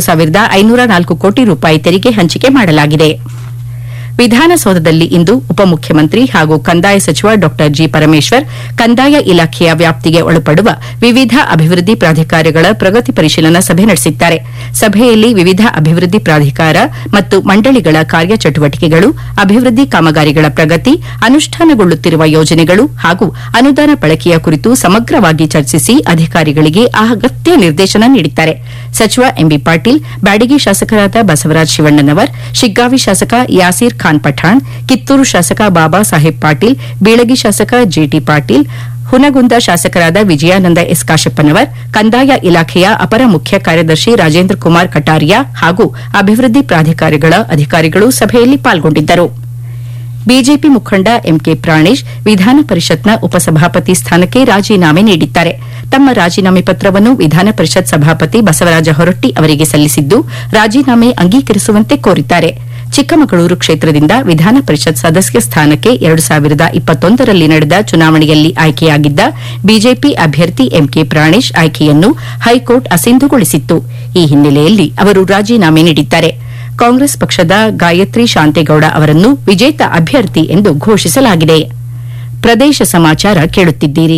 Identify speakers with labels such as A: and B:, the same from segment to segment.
A: ಸಾವಿರದ ಐನೂರ ನಾಲ್ಕು ಕೋಟಿ ರೂಪಾಯಿ ತೆರಿಗೆ ಹಂಚಿಕೆ ಮಾಡಲಾಗಿದೆ ವಿಧಾನಸೌಧದಲ್ಲಿ ಇಂದು ಉಪಮುಖ್ಯಮಂತ್ರಿ ಹಾಗೂ ಕಂದಾಯ ಸಚಿವ ಡಾ ಜಿ ಪರಮೇಶ್ವರ್ ಕಂದಾಯ ಇಲಾಖೆಯ ವ್ಯಾಪ್ತಿಗೆ ಒಳಪಡುವ ವಿವಿಧ ಅಭಿವೃದ್ಧಿ ಪ್ರಾಧಿಕಾರಗಳ ಪ್ರಗತಿ ಪರಿಶೀಲನಾ ಸಭೆ ನಡೆಸಿದ್ದಾರೆ ಸಭೆಯಲ್ಲಿ ವಿವಿಧ ಅಭಿವೃದ್ಧಿ ಪ್ರಾಧಿಕಾರ ಮತ್ತು ಮಂಡಳಿಗಳ ಕಾರ್ಯಚಟುವಟಿಕೆಗಳು ಅಭಿವೃದ್ಧಿ ಕಾಮಗಾರಿಗಳ ಪ್ರಗತಿ ಅನುಷ್ಠಾನಗೊಳ್ಳುತ್ತಿರುವ ಯೋಜನೆಗಳು ಹಾಗೂ ಅನುದಾನ ಬಳಕೆಯ ಕುರಿತು ಸಮಗ್ರವಾಗಿ ಚರ್ಚಿಸಿ ಅಧಿಕಾರಿಗಳಿಗೆ ಅಗತ್ಯ ನಿರ್ದೇಶನ ನೀಡಿದ್ದಾರೆ ಸಚಿವ ಎಂಬಿ ಪಾಟೀಲ್ ಬ್ಯಾಡಗಿ ಶಾಸಕರಾದ ಬಸವರಾಜ ಶಿವಣ್ಣನವರ್ ಶಿಗ್ಗಾವಿ ಶಾಸಕ ಯಾಸೀರ್ ಖಾನ್ ಪಠಾಣ್ ಕಿತ್ತೂರು ಶಾಸಕ ಬಾಬಾ ಸಾಹೇಬ್ ಪಾಟೀಲ್ ಬೀಳಗಿ ಶಾಸಕ ಜಿಟಿ ಪಾಟೀಲ್ ಹುನಗುಂದ ಶಾಸಕರಾದ ವಿಜಯಾನಂದ ಎಸ್ ಕಾಶಪ್ಪನವರ್ ಕಂದಾಯ ಇಲಾಖೆಯ ಅಪರ ಮುಖ್ಯ ಕಾರ್ಯದರ್ಶಿ ರಾಜೇಂದ್ರ ಕುಮಾರ್ ಕಟಾರಿಯಾ ಹಾಗೂ ಅಭಿವೃದ್ಧಿ ಪ್ರಾಧಿಕಾರಗಳ ಅಧಿಕಾರಿಗಳು ಸಭೆಯಲ್ಲಿ ಪಾಲ್ಗೊಂಡಿದ್ದರು ಬಿಜೆಪಿ ಮುಖಂಡ ಎಂಕೆ ಪ್ರಾಣೇಶ್ ವಿಧಾನ ಪರಿಷತ್ನ ಉಪಸಭಾಪತಿ ಸ್ಥಾನಕ್ಕೆ ರಾಜೀನಾಮೆ ನೀಡಿದ್ದಾರೆ ತಮ್ಮ ರಾಜೀನಾಮೆ ಪತ್ರವನ್ನು ವಿಧಾನ ಪರಿಷತ್ ಸಭಾಪತಿ ಬಸವರಾಜ ಹೊರಟ್ಟಿ ಅವರಿಗೆ ಸಲ್ಲಿಸಿದ್ದು ರಾಜೀನಾಮೆ ಅಂಗೀಕರಿಸುವಂತೆ ಕೋರಿದ್ದಾರೆ ಚಿಕ್ಕಮಗಳೂರು ಕ್ಷೇತ್ರದಿಂದ ವಿಧಾನ ಪರಿಷತ್ ಸದಸ್ಯ ಸ್ಥಾನಕ್ಕೆ ಎರಡು ಸಾವಿರದ ಇಪ್ಪತ್ತೊಂದರಲ್ಲಿ ನಡೆದ ಚುನಾವಣೆಯಲ್ಲಿ ಆಯ್ಕೆಯಾಗಿದ್ದ ಬಿಜೆಪಿ ಅಭ್ಯರ್ಥಿ ಎಂಕೆ ಪ್ರಾಣೇಶ್ ಆಯ್ಕೆಯನ್ನು ಹೈಕೋರ್ಟ್ ಅಸಿಂಧುಗೊಳಿಸಿತ್ತು ಈ ಹಿನ್ನೆಲೆಯಲ್ಲಿ ಅವರು ರಾಜೀನಾಮೆ ನೀಡಿದ್ದಾರೆ ಕಾಂಗ್ರೆಸ್ ಪಕ್ಷದ ಗಾಯತ್ರಿ ಶಾಂತೇಗೌಡ ಅವರನ್ನು ವಿಜೇತ ಅಭ್ಯರ್ಥಿ ಎಂದು ಘೋಷಿಸಲಾಗಿದೆ ಪ್ರದೇಶ ಸಮಾಚಾರ ಕೇಳುತ್ತಿದ್ದೀರಿ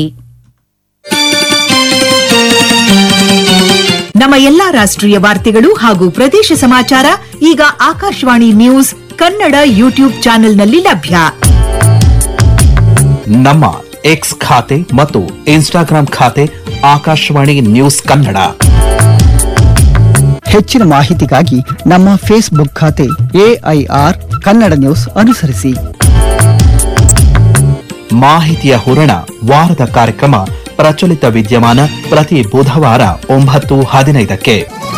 B: ನಮ್ಮ ಎಲ್ಲಾ ರಾಷ್ಟ್ರೀಯ ವಾರ್ತೆಗಳು ಹಾಗೂ ಪ್ರದೇಶ ಸಮಾಚಾರ ಈಗ ಆಕಾಶವಾಣಿ ನ್ಯೂಸ್ ಕನ್ನಡ ಯೂಟ್ಯೂಬ್ ಚಾನೆಲ್ನಲ್ಲಿ ಲಭ್ಯ
C: ನಮ್ಮ ಎಕ್ಸ್ ಖಾತೆ ಮತ್ತು ಇನ್ಸ್ಟಾಗ್ರಾಂ ಖಾತೆ ಆಕಾಶವಾಣಿ ನ್ಯೂಸ್ ಕನ್ನಡ
D: ಹೆಚ್ಚಿನ ಮಾಹಿತಿಗಾಗಿ ನಮ್ಮ ಫೇಸ್ಬುಕ್ ಖಾತೆ ಎಐಆರ್ ಕನ್ನಡ ನ್ಯೂಸ್ ಅನುಸರಿಸಿ
C: ಮಾಹಿತಿಯ ಹೂರಣ ವಾರದ ಕಾರ್ಯಕ್ರಮ ಪ್ರಚಲಿತ ವಿದ್ಯಮಾನ ಪ್ರತಿ ಬುಧವಾರ ಒಂಬತ್ತು ಹದಿನೈದಕ್ಕೆ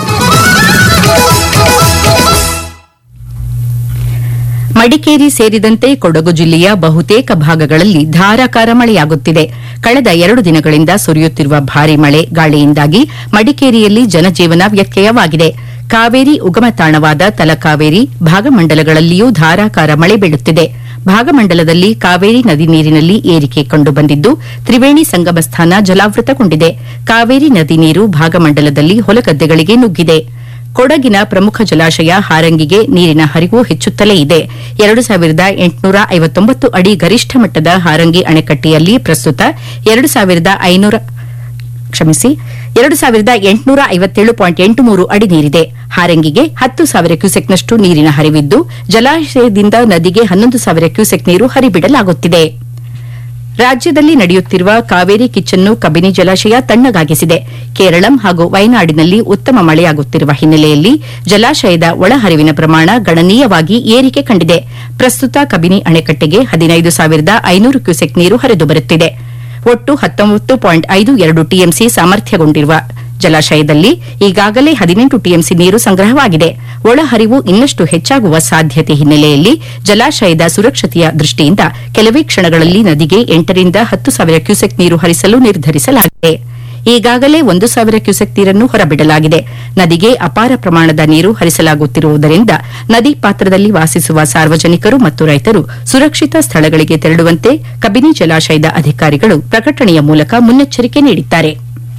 A: ಮಡಿಕೇರಿ ಸೇರಿದಂತೆ ಕೊಡಗು ಜಿಲ್ಲೆಯ ಬಹುತೇಕ ಭಾಗಗಳಲ್ಲಿ ಧಾರಾಕಾರ ಮಳೆಯಾಗುತ್ತಿದೆ ಕಳೆದ ಎರಡು ದಿನಗಳಿಂದ ಸುರಿಯುತ್ತಿರುವ ಭಾರಿ ಮಳೆ ಗಾಳಿಯಿಂದಾಗಿ ಮಡಿಕೇರಿಯಲ್ಲಿ ಜನಜೀವನ ವ್ಯತ್ಯಯವಾಗಿದೆ ಕಾವೇರಿ ಉಗಮ ತಾಣವಾದ ತಲಕಾವೇರಿ ಭಾಗಮಂಡಲಗಳಲ್ಲಿಯೂ ಧಾರಾಕಾರ ಮಳೆ ಬೀಳುತ್ತಿದೆ ಭಾಗಮಂಡಲದಲ್ಲಿ ಕಾವೇರಿ ನದಿ ನೀರಿನಲ್ಲಿ ಏರಿಕೆ ಕಂಡುಬಂದಿದ್ದು ತ್ರಿವೇಣಿ ಸಂಗಮ ಸ್ಥಾನ ಜಲಾವೃತಗೊಂಡಿದೆ ಕಾವೇರಿ ನದಿ ನೀರು ಭಾಗಮಂಡಲದಲ್ಲಿ ಹೊಲಗದ್ದೆಗಳಿಗೆ ನುಗ್ಗಿದೆ ಕೊಡಗಿನ ಪ್ರಮುಖ ಜಲಾಶಯ ಹಾರಂಗಿಗೆ ನೀರಿನ ಹರಿವು ಹೆಚ್ಚುತ್ತಲೇ ಇದೆ ಎರಡು ಸಾವಿರದ ಎಂಟುನೂರ ಐವತ್ತೊಂಬತ್ತು ಅಡಿ ಗರಿಷ್ಠ ಮಟ್ಟದ ಹಾರಂಗಿ ಅಣೆಕಟ್ಟೆಯಲ್ಲಿ ಪ್ರಸ್ತುತ ಎರಡು ಸಾವಿರದ ಐನೂರ ಕ್ಷಮಿಸಿ ಎರಡು ಸಾವಿರದ ಎಂಟುನೂರ ಐವತ್ತೇಳು ಪಾಯಿಂಟ್ ಎಂಟು ಮೂರು ಅಡಿ ನೀರಿದೆ ಹಾರಂಗಿಗೆ ಹತ್ತು ಸಾವಿರ ಕ್ಯೂಸೆಕ್ನಷ್ಟು ನೀರಿನ ಹರಿವಿದ್ದು ಜಲಾಶಯದಿಂದ ನದಿಗೆ ಹನ್ನೊಂದು ಸಾವಿರ ಕ್ಯೂಸೆಕ್ ನೀರು ಹರಿಬಿಡಲಾಗುತ್ತಿದೆ ರಾಜ್ಯದಲ್ಲಿ ನಡೆಯುತ್ತಿರುವ ಕಾವೇರಿ ಕಿಚ್ಚನ್ನು ಕಬಿನಿ ಜಲಾಶಯ ತಣ್ಣಗಾಗಿಸಿದೆ ಕೇರಳಂ ಹಾಗೂ ವಯನಾಡಿನಲ್ಲಿ ಉತ್ತಮ ಮಳೆಯಾಗುತ್ತಿರುವ ಹಿನ್ನೆಲೆಯಲ್ಲಿ ಜಲಾಶಯದ ಒಳಹರಿವಿನ ಪ್ರಮಾಣ ಗಣನೀಯವಾಗಿ ಏರಿಕೆ ಕಂಡಿದೆ ಪ್ರಸ್ತುತ ಕಬಿನಿ ಅಣೆಕಟ್ಟೆಗೆ ಹದಿನೈದು ಸಾವಿರದ ಐನೂರು ಕ್ಯೂಸೆಕ್ ನೀರು ಹರಿದು ಬರುತ್ತಿದೆ ಒಟ್ಟು ಹತ್ತೊಂಬತ್ತು ಪಾಯಿಂಟ್ ಐದು ಎರಡು ಟಿಎಂಸಿ ಸಾಮರ್ಥ್ಯಗೊಂಡಿರುವ ಜಲಾಶಯದಲ್ಲಿ ಈಗಾಗಲೇ ಹದಿನೆಂಟು ಟಿಎಂಸಿ ನೀರು ಸಂಗ್ರಹವಾಗಿದೆ ಒಳಹರಿವು ಇನ್ನಷ್ಟು ಹೆಚ್ಚಾಗುವ ಸಾಧ್ಯತೆ ಹಿನ್ನೆಲೆಯಲ್ಲಿ ಜಲಾಶಯದ ಸುರಕ್ಷತೆಯ ದೃಷ್ಟಿಯಿಂದ ಕೆಲವೇ ಕ್ಷಣಗಳಲ್ಲಿ ನದಿಗೆ ಎಂಟರಿಂದ ಹತ್ತು ಸಾವಿರ ಕ್ಯೂಸೆಕ್ ನೀರು ಹರಿಸಲು ನಿರ್ಧರಿಸಲಾಗಿದೆ ಈಗಾಗಲೇ ಒಂದು ಸಾವಿರ ಕ್ಯೂಸೆಕ್ ನೀರನ್ನು ಹೊರಬಿಡಲಾಗಿದೆ ನದಿಗೆ ಅಪಾರ ಪ್ರಮಾಣದ ನೀರು ಹರಿಸಲಾಗುತ್ತಿರುವುದರಿಂದ ನದಿ ಪಾತ್ರದಲ್ಲಿ ವಾಸಿಸುವ ಸಾರ್ವಜನಿಕರು ಮತ್ತು ರೈತರು ಸುರಕ್ಷಿತ ಸ್ಥಳಗಳಿಗೆ ತೆರಳುವಂತೆ ಕಬಿನಿ ಜಲಾಶಯದ ಅಧಿಕಾರಿಗಳು ಪ್ರಕಟಣೆಯ ಮೂಲಕ ಮುನ್ನೆಚ್ಚರಿಕೆ ನೀಡಿದ್ದಾರೆ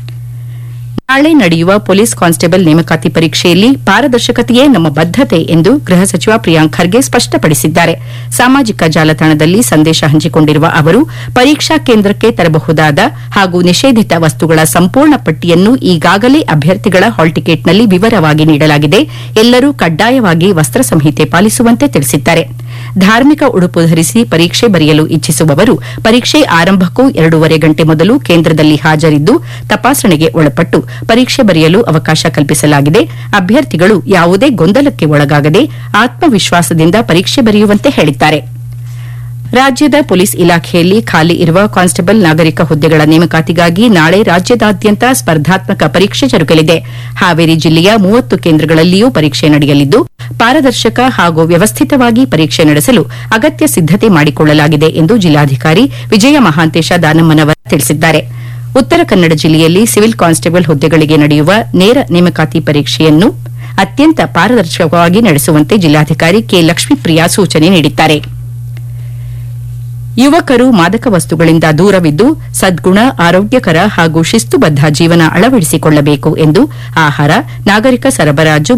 A: ನಾಳೆ ನಡೆಯುವ ಪೊಲೀಸ್ ಕಾನ್ಸ್ಟೇಬಲ್ ನೇಮಕಾತಿ ಪರೀಕ್ಷೆಯಲ್ಲಿ ಪಾರದರ್ಶಕತೆಯೇ ನಮ್ಮ ಬದ್ದತೆ ಎಂದು ಗೃಹ ಸಚಿವ ಪ್ರಿಯಾಂಕ್ ಖರ್ಗೆ ಸ್ಪಷ್ಟಪಡಿಸಿದ್ದಾರೆ ಸಾಮಾಜಿಕ ಜಾಲತಾಣದಲ್ಲಿ ಸಂದೇಶ ಹಂಚಿಕೊಂಡಿರುವ ಅವರು ಪರೀಕ್ಷಾ ಕೇಂದ್ರಕ್ಕೆ ತರಬಹುದಾದ ಹಾಗೂ ನಿಷೇಧಿತ ವಸ್ತುಗಳ ಸಂಪೂರ್ಣ ಪಟ್ಟಿಯನ್ನು ಈಗಾಗಲೇ ಅಭ್ಯರ್ಥಿಗಳ ಹಾಲ್ ಟಿಕೆಟ್ನಲ್ಲಿ ವಿವರವಾಗಿ ನೀಡಲಾಗಿದೆ ಎಲ್ಲರೂ ಕಡ್ಡಾಯವಾಗಿ ವಸ್ತ್ರ ಸಂಹಿತೆ ಪಾಲಿಸುವಂತೆ ತಿಳಿಸಿದ್ದಾರೆ ಧಾರ್ಮಿಕ ಉಡುಪು ಧರಿಸಿ ಪರೀಕ್ಷೆ ಬರೆಯಲು ಇಚ್ಛಿಸುವವರು ಪರೀಕ್ಷೆ ಆರಂಭಕ್ಕೂ ಎರಡೂವರೆ ಗಂಟೆ ಮೊದಲು ಕೇಂದ್ರದಲ್ಲಿ ಹಾಜರಿದ್ದು ತಪಾಸಣೆಗೆ ಒಳಪಟ್ಟು ಪರೀಕ್ಷೆ ಬರೆಯಲು ಅವಕಾಶ ಕಲ್ಪಿಸಲಾಗಿದೆ ಅಭ್ಯರ್ಥಿಗಳು ಯಾವುದೇ ಗೊಂದಲಕ್ಕೆ ಒಳಗಾಗದೆ ಆತ್ಮವಿಶ್ವಾಸದಿಂದ ಪರೀಕ್ಷೆ ಬರೆಯುವಂತೆ ಹೇಳಿದ್ದಾರೆ ರಾಜ್ಯದ ಪೊಲೀಸ್ ಇಲಾಖೆಯಲ್ಲಿ ಖಾಲಿ ಇರುವ ಕಾನ್ಸ್ಟೇಬಲ್ ನಾಗರಿಕ ಹುದ್ದೆಗಳ ನೇಮಕಾತಿಗಾಗಿ ನಾಳೆ ರಾಜ್ಯದಾದ್ಯಂತ ಸ್ಪರ್ಧಾತ್ಮಕ ಪರೀಕ್ಷೆ ಜರುಗಲಿದೆ ಹಾವೇರಿ ಜಿಲ್ಲೆಯ ಮೂವತ್ತು ಕೇಂದ್ರಗಳಲ್ಲಿಯೂ ಪರೀಕ್ಷೆ ನಡೆಯಲಿದ್ದು ಪಾರದರ್ಶಕ ಹಾಗೂ ವ್ಯವಸ್ಥಿತವಾಗಿ ಪರೀಕ್ಷೆ ನಡೆಸಲು ಅಗತ್ಯ ಸಿದ್ದತೆ ಮಾಡಿಕೊಳ್ಳಲಾಗಿದೆ ಎಂದು ಜಿಲ್ಲಾಧಿಕಾರಿ ವಿಜಯ ಮಹಾಂತೇಶ ದಾನಮ್ಮನವರ್ ತಿಳಿಸಿದ್ದಾರೆ ಉತ್ತರ ಕನ್ನಡ ಜಿಲ್ಲೆಯಲ್ಲಿ ಸಿವಿಲ್ ಕಾನ್ಸ್ಟೇಬಲ್ ಹುದ್ದೆಗಳಿಗೆ ನಡೆಯುವ ನೇರ ನೇಮಕಾತಿ ಪರೀಕ್ಷೆಯನ್ನು ಅತ್ಯಂತ ಪಾರದರ್ಶಕವಾಗಿ ನಡೆಸುವಂತೆ ಜಿಲ್ಲಾಧಿಕಾರಿ ಕೆ ಲಕ್ಷ್ಮೀಪ್ರಿಯಾ ಸೂಚನೆ ನೀಡಿದ್ದಾರೆ ಯುವಕರು ಮಾದಕ ವಸ್ತುಗಳಿಂದ ದೂರವಿದ್ದು ಸದ್ಗುಣ ಆರೋಗ್ಯಕರ ಹಾಗೂ ಶಿಸ್ತುಬದ್ದ ಜೀವನ ಅಳವಡಿಸಿಕೊಳ್ಳಬೇಕು ಎಂದು ಆಹಾರ ನಾಗರಿಕ ಸರಬರಾಜು